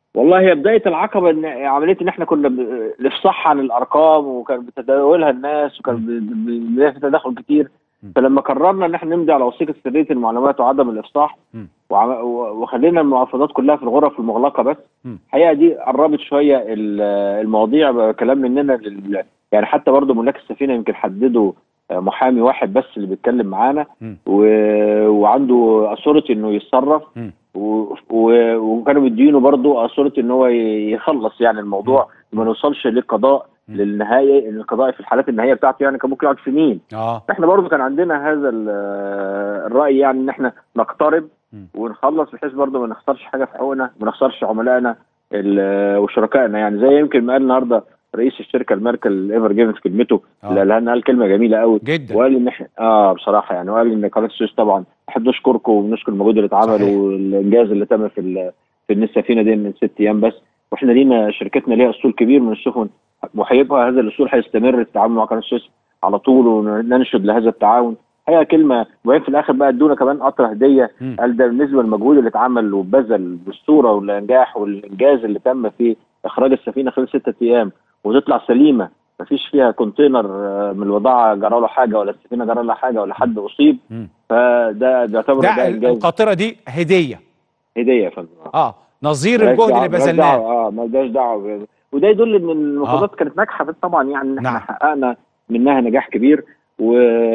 والله هي بدايه العقبه ان عمليه ان احنا كنا ب- الافصاح عن الارقام وكان بتداولها الناس وكان ب- ب- بيبقى في تدخل كتير م. فلما قررنا ان احنا نمضي على وثيقه سريه المعلومات وعدم الافصاح م. وعم- و- وخلينا المحافظات كلها في الغرف المغلقه بس م. الحقيقه دي قربت شويه ال- المواضيع بقى كلام مننا لل... يعني حتى برضه ملاك السفينه يمكن حددوا آه، محامي واحد بس اللي بيتكلم معانا م. و... وعنده اثورتي انه يتصرف م. و... و... وكانوا مدينه برضه اثورتي ان هو ي- يخلص يعني الموضوع ما نوصلش للقضاء م. للنهايه القضاء في الحالات النهائيه بتاعته يعني كان ممكن يقعد سنين اه احنا برضه كان عندنا هذا ال- الراي يعني ان احنا نقترب م. ونخلص بحيث برضه ما نخسرش حاجه في حقوقنا ما نخسرش عملائنا ال- وشركائنا يعني زي يمكن ما قال النهارده رئيس الشركه الماركل ايفر جيفن في كلمته آه. اللي قالها لنا قال كلمه جميله قوي جدا وقال ان احنا اه بصراحه يعني وقال ان قناه السويس طبعا احنا بنشكركم وبنشكر المجهود اللي اتعمل صحيح. والانجاز اللي تم في ال- في ان السفينه دي من ست ايام بس واحنا لينا شركتنا ليها اسطول كبير من السفن وهيبقى هذا الاسطول هيستمر التعامل مع قناه السويس على طول وننشد لهذا التعاون هي كلمه وبعدين في الاخر بقى ادونا كمان قطره هديه مم. قال ده بالنسبه للمجهود اللي اتعمل وبذل بالصوره والانجاح والانجاز اللي تم في اخراج السفينه خلال سته ايام وتطلع سليمه مفيش فيها كونتينر آه، من البضاعه جرى له حاجه ولا السفينه جرى لها حاجه ولا حد اصيب مم. فده ده يعتبر ده ده ال- انجاز القاطره دي هديه هديه يا فندم اه نظير ملهاش الجهد دعوة- اللي ملهاش بذلناه دعوة- اه مالهاش دعوه ب- وده يدل ان المفاوضات كانت ناجحه بس طبعا يعني ان احنا نعم. حققنا منها نجاح كبير و...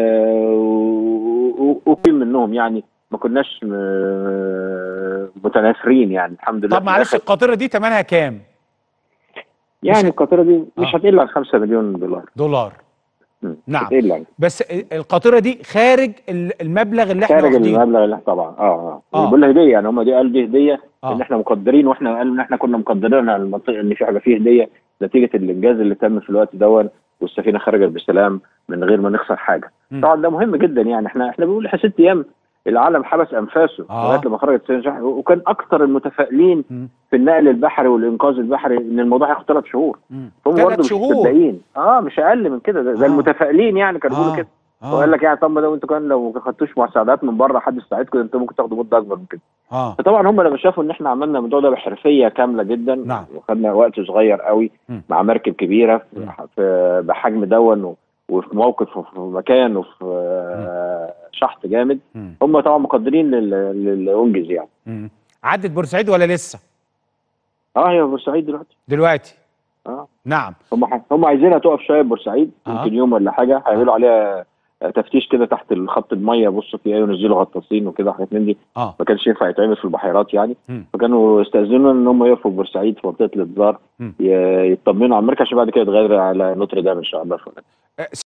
و... وقيم منهم يعني ما كناش م- متنافرين يعني الحمد لله طب معلش القاطره دي ثمنها كام يعني القاطره دي مش آه. هتقل عن 5 مليون دولار دولار مم. مش نعم. هتقل عن بس القاطره دي خارج ال- المبلغ اللي احنا خارج واخدينه المبلغ اللي طبعا اه اه, آه. بيقول لي هديه يعني هم دي قالوا دي هديه آه. ان احنا مقدرين واحنا قالوا ان احنا كنا مقدرين على المنطقه ان في حاجه فيه هديه نتيجه الانجاز اللي تم في الوقت دون والسفينه خرجت بسلام من غير ما نخسر حاجه مم. طبعا ده مهم جدا يعني احنا احنا بنقول احنا ست ايام العالم حبس انفاسه آه. لغايه لما خرجت السفينه شحن وكان اكثر المتفائلين مم. في النقل البحري والانقاذ البحري ان الموضوع هياخد ثلاث شهور مم. هم ثلاث برضه مش شهور. مصدقين اه مش اقل من كده ده, ده آه. المتفائلين يعني كانوا بيقولوا آه. كده آه. وقال لك يعني طب ما ده انتوا كان لو ما خدتوش مساعدات من بره حد يساعدكم انتوا ممكن تاخدوا مده اكبر من كده اه فطبعا هم لما شافوا ان احنا عملنا الموضوع ده بحرفيه كامله جدا نعم. وخدنا وقت صغير قوي م. مع مركب كبيره في, م. في بحجم دون و- وفي موقف وفي مكان وفي آه، شحط جامد مم. هم طبعا مقدرين لل- للي انجز يعني مم. عدت بورسعيد ولا لسه اه هي في بورسعيد دلوقتي دلوقتي اه نعم هم ح- هم عايزينها تقف شويه في بورسعيد آه. يمكن يوم ولا حاجه هيعملوا عليها آه، تفتيش كده تحت الخط الميه يبصوا فيها وينزلوا غطاسين وكده حاجات من دي اه ما كانش ينفع يتعمل في البحيرات يعني مم. فكانوا يستاذنوا ان هم يقفوا في بورسعيد في منطقه الانتظار مم. ي- يطمنوا على المركز عشان بعد كده يتغير على نوتر دام ان شاء الله آه،